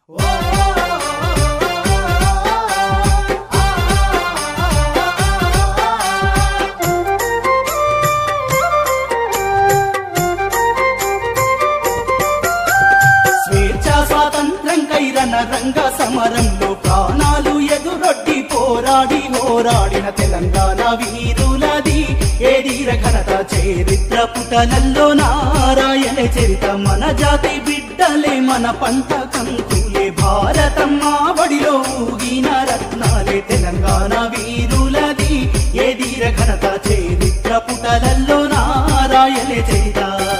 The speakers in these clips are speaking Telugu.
స్వేచ్ఛ స్వాతంత్రం కైరన రంగ సమరంలో ప్రాణాలు ఎదురొడ్డి పోరాడి పోరాడిన తెలంగాణ వీరులది ఏదీర ఘనత చరిత్ర పుటలల్లో నారాయణ చరిత మన జాతి బిడ్డలే మన పంట కంకులే భారతమ్మ బడిలో ఊగిన రత్నాలే తెలంగాణ వీరులది ఏదీర ఘనత చరిత్ర పుటలల్లో నారాయణ చరిత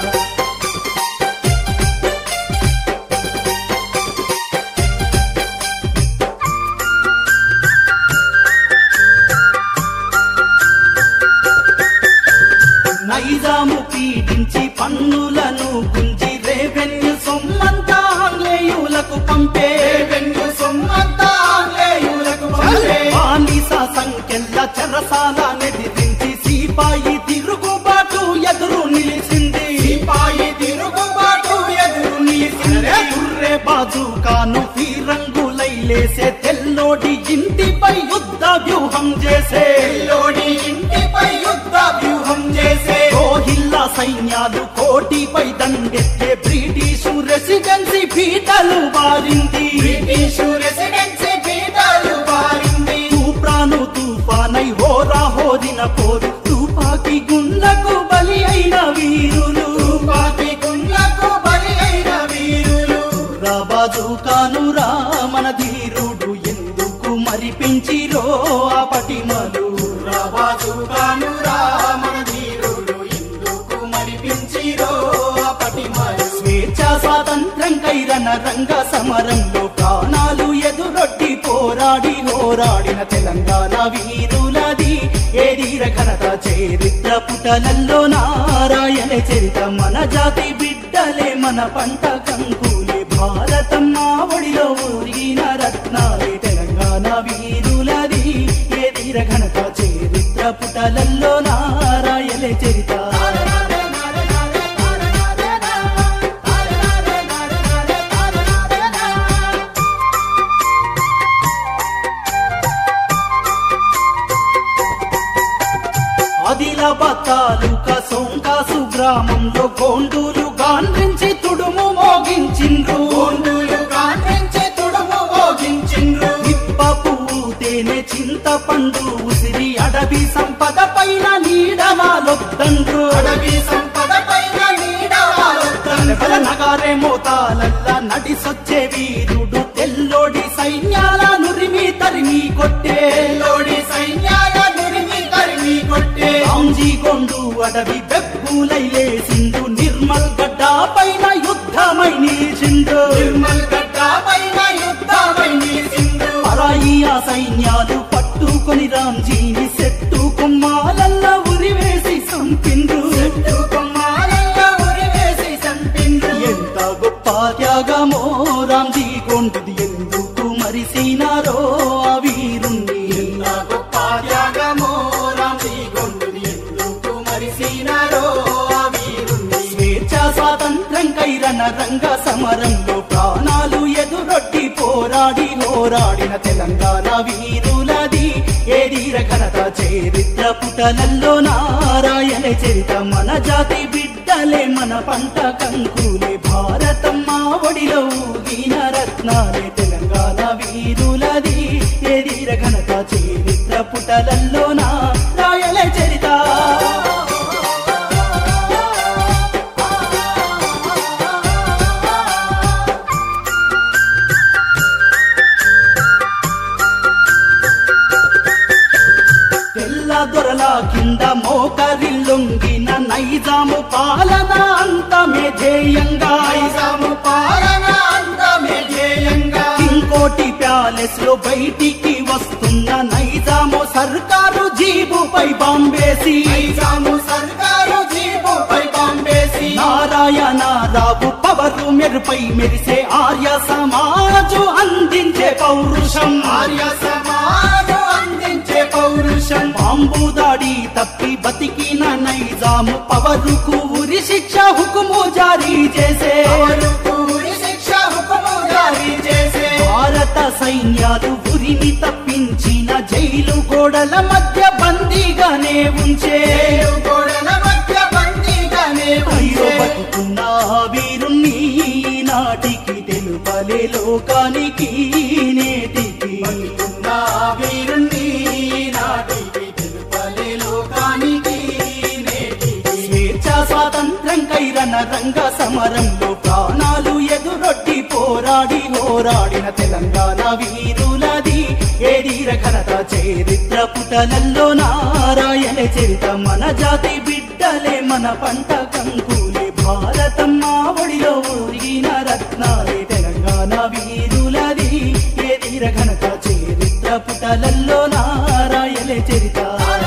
నైజాము పీడించి పన్నులను గుంజి రెవెన్యూ సొమ్మంతా ఆంగ్లేయులకు పంపే రెవెన్యూ సొమ్మంతా ఆంగ్లేయులకు పంపే. బానిస సంఖ్యల చెరసాల నెదిరించి సిపాయి తిరుగుబాటు ఎదురు నిలిచింది సిపాయి తిరుగుబాటు ఎదురు నిలిచింది. గుర్రె బాజుకాను ఫిరంగులై లేసే తెల్లోడి ఇంటిపై యుద్ధ వ్యూహం చేసే తెల్లోడి ఇంటిపై యుద్ధ వ్యూహం చేసే రోహిల్లా సైన్యాలు కోటిపై దండెత్తే బ్రిటిషు రెసిడెన్సీ పీటలు వారింది బ్రిటిషు రెసిడెన్సీ పీఠాలు పారింది తూప్రాను తుఫానై హోరా హోరిన పోరు తుపాకి గుండ్లకు బలి అయిన వీరులు తుపాకీ గుండ్లకు బలి అయిన వీరులు రాబాజు కానురా మన ధీరుడు ఎందుకు మరిపించిరో ఆ పటిమలు రాబాజు కానురా మన ధీరుడు ఎందుకు మరిపించిరో ఆ పటిమలు స్వేచ్ఛ స్వాతంత్రం కైరన రంగ సమరంలో ప్రాణాలు ఎదురొడ్డి పోరాడి పోరాడిన తెలంగాణ వీరులది ఏదీర ఘనత చరిత్ర పుటలల్లో నారాయణ చరిత మన జాతి బిడ్డలే మన పంట కంకులే భారతమ్మ ఒడిలో ఊరిన రత్నాలే తెలంగాణ వీరులది ఏదీర ఘనత చరిత్ర పుటలల్లో నారాయణ చరిత ఆదిలాబాద్ తాలూకా సోంకాసు గ్రామంలో గోండూరు గాండ్రించి తుడుము మోగించిండ్రు గోండులు గాండ్రించి తుడుము మోగించిండ్రు ఇప్ప పువ్వు తేనె చింతపండు ఉసిరి అడవి సంపద పైన నీడవాలొద్దండ్రు అడవి సంపద పైన కలకల నగారే మోతాలల్ల నడిసొచ్చే వీరుడు తెల్లోడి సైన్యాల నురిమి తరిమి కొట్టే లోడి సైన్యాల నురిమి తరిమి కొట్టే రాంజీ గొండు అడవి బెబ్బులై లేసిండు నిర్మల్ గడ్డ పైన యుద్ధమై నిలిచిండు నిర్మల్ గడ్డ పైన యుద్ధమై నిలిచిండు పరాయి ఆ సైన్యాలు పట్టుకొని రాంజీని సెట్టు కొమ్మాలల్ల ఉరివేసి సంపిండ్రు చెట్టు కొమ్మాలల్లో ఉరివేసి చంపిండ్రు ఎంత గొప్ప త్యాగమో రాంజీ గొండుది ఎందుకు మరిసినారో ఆ వీరుణ్ణి నా గొప్ప త్యాగమో రాంజీ గొండుని ఎందుకు మరిసినారో ఆ వీరుణ్ణి స్వేచ్ఛ స్వాతంత్రం కైరన రంగ సమరంలో ప్రాణాలు ఎదురొడ్డి పోరాడి పోరాడిన తెలంగాణ వీరులది ఏదీర ఘనత చరిత్ర పుటలల్లో నారాయణ చరిత మన జాతి బిడ్డలే మన పంట కంకులే భారతమ్మ ఒడిలో ఊగిన రత్నాలే తెలంగాణ వీరులది ఏదీర ఘనత చరిత్ర పుటలల్లో నారాయణ చరిత తెల్ల దొరల కింద మోకరిల్లొంగిన నైజాము పాలన అంతమే ధ్యేయంగా నైజాము పాలన అంతమే ధ్యేయంగా ఇంకోటి ప్యాలెస్ లో బయటికి వస్తున్న నైజాము సర్కారు జీబుపై బాంబేసి నైజాము సర్కారు జీబుపై బాంబేసి నారాయణ రావు పవరు మెరుపై మెరిసే ఆర్య సమాజు అందించే పౌరుషం ఆర్య సమాజం అందించే పౌరుషం బాంబు దాడి తప్పి బతికిన నైజాము పవరుకు ఉరి శిక్ష హుకుము జారీ చేసే ఎవరు కూలి శిక్ష హుకుము జారీ చేసే సైన్యాలు ఉరిని తప్పించిన జైలు గోడల మధ్య బందీగానే ఉంచే జైలు గోడల మధ్య బందీగానే అయ్యో ఉంచే. బతుకున్న ఆ వీరుణ్ణి నాటికి తెలుపలే లోకానికి నేటికి బతుకున్న ఆ వీరుణ్ణి నాటికి తెలుపలే లోకానికి నేటికి. స్వేచ్ఛ స్వాతంత్రం కైరన రంగ సమరంలో ప్రాణాలు ఎదురొట్టి పోరాడి పోరాడిన తెలంగాణ వీరులది ఏదీర ఘనత చరిత్ర పుటలల్లో నారాయణ చరిత మన జాతి బిడ్డలే మన పంట కంకులే భారతమ్మ ఒడిలో ఊరిన రత్నాలే తెలంగాణ వీరులది ఏదీర ఘనత చరిత్ర పుటలల్లో నారాయణ చరిత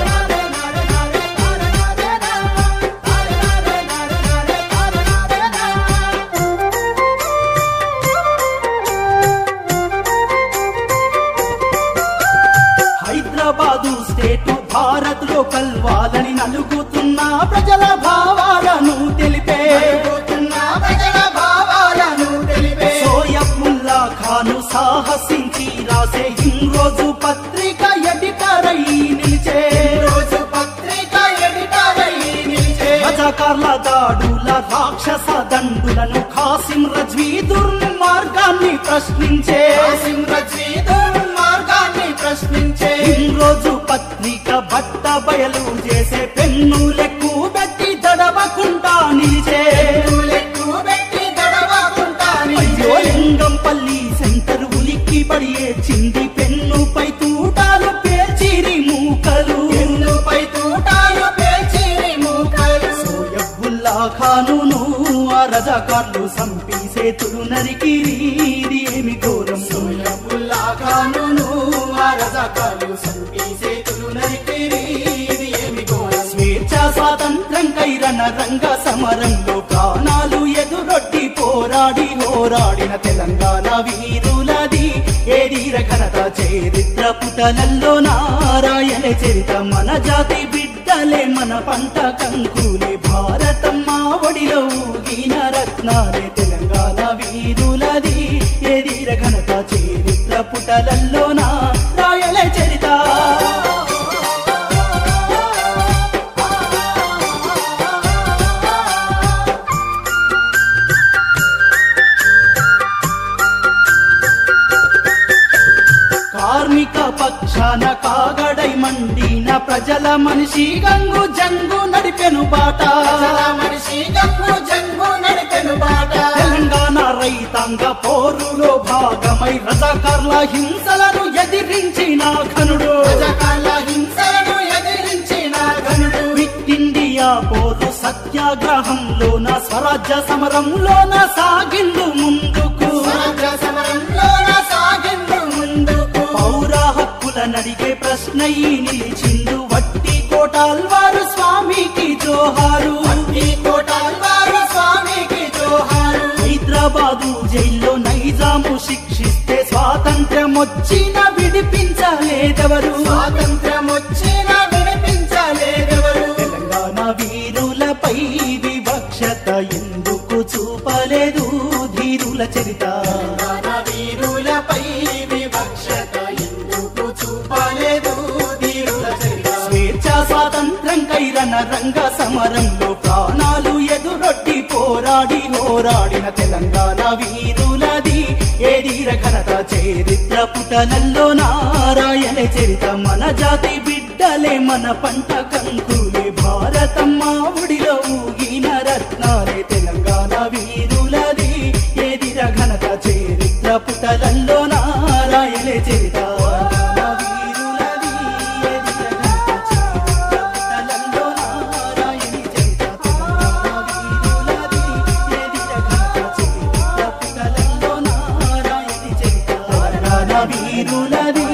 హైదరాబాదు స్టేటు భారత్ లో కల్వాలని నలుగుతున్న ప్రజల భావాలను తెలిపే జరుగుతున్న ప్రజల భావాలను తెలిపే సోయబుల్లా ఖాను సాహసించి రాసే రోజు పత్రిక ఎడిటర్ అయి నిలిచే రోజు పత్రిక ఎడిటర్ అయి నిలిచే రజాకార్ల దాడుల రాక్షస దండులను ఖాసిం రజ్వీ దుర్మార్గాన్ని ప్రశ్నించే కాసిం రజీ దుర్మార్గాన్ని ప్రశ్నించే రోజు పత్రిక బట్ట బయలు చేసే పెన్ను లెక్కు పెట్టి దడవకుండా నిలిచే లెక్కు పెట్టి గడవకుండా అయ్యో నిలిచే లింగంపల్లి సెంటర్ ఉలిక్కి పడి చింది పెన్నుపై తూటాలు పేర్చిరి మూకలు ఎన్నుపై తూటాలు పేర్చి మూకలు సోయబుల్లా ఖానును ఆ రజాకార్లు సంపి సేతులు నరికిరి ఇది ఏమి ఘోరం సోయబుల్లా ఖానును ఆ రజాకాలు సంపి సేతులు నరికిరి ఇది ఏమి ఘోరం స్వేచ్ఛ స్వాతంత్రం కైరన రంగ సమరంలో ప్రాణాలు ఎదురొట్టి పోరాడి పోరాడిన తెలంగాణ వీరులది ఏదీర ఘనత చరిత్ర పుటలల్లో నారాయణ చరిత మన జాతి బిడ్డలే మన పంట కంకులే భారతమ్మ ఒడిలో ఊగిన రత్నాలే తెలంగాణ వీరులది ఏదీర ఘనత చరిత్ర పుటలల్లో నారాయణ చరిత కార్మిక పక్షాన కాగడై మండిన ప్రజల మనిషి గంగు జంగు నడిపెను బాట ప్రజల మనిషి గంగు జంగు నడిపెను బాట తెలంగాణ రైతాంగ పోరులో భాగమై రజాకార్ల హింసలను ఎదిరించిన ఘనుడు రజకాల హింసలను ఎదిరించిన ఘనుడు క్విట్ ఇండియా పోరు సత్యాగ్రహంలోన స్వరాజ్య సమరంలోన సాగిండు ముందుకు స్వరాజ్య సమరంలోన సాగిండు ముందుకు పౌర హక్కుల నడిగే ప్రశ్న ఈ నిలిచిండు వట్టి కోటాల్వారు స్వామికి జోహారు ఈ కోటాల్వారు స్వామికి జోహారు హైదరాబాదు జైల్లో నైజాము శిక్షిస్తే స్వాతంత్ర్యం వచ్చిన విడిపించలేదెవరు స్వాతంత్రం వచ్చిన వినిపించలేదెవరు తెలంగాణ వీరులపై వివక్షత ఎందుకు చూపలేదు ధీరుల చరిత మన వీరులపై వివక్షత ఎందుకు చూపలేదు ధీరుల చరిత స్వేచ్ఛ స్వాతంత్రం కైరన రంగ సమరంలో ప్రాణాలు ఎదురొట్టి పోరాడి పోరాడిన తెలంగాణ వీరులది ఏదీర ఘనత చరిత్ర పుటలల్లో నారాయణ చరిత మన జాతి బిడ్డలే మన పంట కంకులే భారతమ్మ ఒడిలో ఊగిన రత్నాలే తెలంగాణ వీరులది ఏదిర ఘనత చరిత్ర పుటలల్లో నారాయణ చరిత వీరులది ఏదిర ఘనత చరిత్ర పుటలల్లో నారాయణి చరిత తెలంగాణ వీరులది ఏదిర ఘనత చరిత్ర పుటలల్లో నారాయణి చరిత తెలంగాణ వీరులది